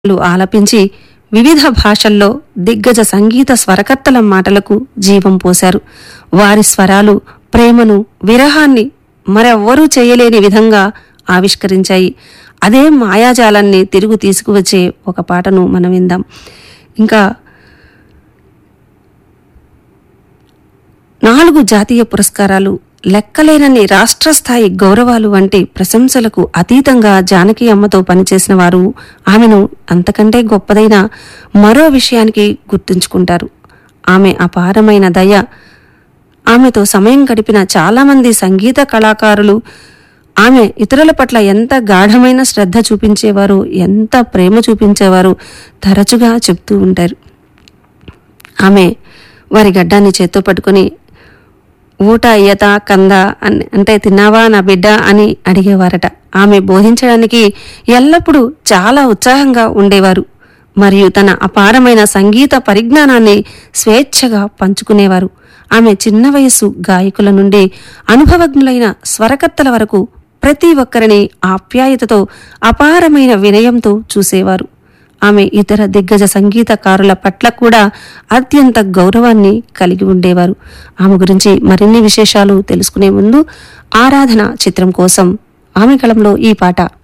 లు ఆలపించి వివిధ భాషల్లో దిగ్గజ సంగీత స్వరకర్తల మాటలకు జీవం పోశారు వారి స్వరాలు ప్రేమను విరహాన్ని మరెవ్వరూ చేయలేని విధంగా ఆవిష్కరించాయి అదే మాయాజాలాన్ని తిరుగు తీసుకువచ్చే ఒక పాటను మనం విందాం ఇంకా నాలుగు జాతీయ పురస్కారాలు లెక్కలేనన్ని రాష్ట్ర స్థాయి గౌరవాలు వంటి ప్రశంసలకు అతీతంగా జానకి అమ్మతో పనిచేసిన వారు ఆమెను అంతకంటే గొప్పదైన మరో విషయానికి గుర్తుంచుకుంటారు ఆమె అపారమైన దయ ఆమెతో సమయం గడిపిన చాలామంది సంగీత కళాకారులు ఆమె ఇతరుల పట్ల ఎంత గాఢమైన శ్రద్ధ చూపించేవారు ఎంత ప్రేమ చూపించేవారు తరచుగా చెప్తూ ఉంటారు ఆమె వారి గడ్డాన్ని చేత్తో పట్టుకొని ఊట ఈత కంద అని అంటే తిన్నావా నా బిడ్డ అని అడిగేవారట ఆమె బోధించడానికి ఎల్లప్పుడూ చాలా ఉత్సాహంగా ఉండేవారు మరియు తన అపారమైన సంగీత పరిజ్ఞానాన్ని స్వేచ్ఛగా పంచుకునేవారు ఆమె చిన్న వయస్సు గాయకుల నుండి అనుభవజ్ఞులైన స్వరకర్తల వరకు ప్రతి ఒక్కరిని ఆప్యాయతతో అపారమైన వినయంతో చూసేవారు ఆమె ఇతర దిగ్గజ సంగీతకారుల పట్ల కూడా అత్యంత గౌరవాన్ని కలిగి ఉండేవారు ఆమె గురించి మరిన్ని విశేషాలు తెలుసుకునే ముందు ఆరాధన చిత్రం కోసం ఆమె కళంలో ఈ పాట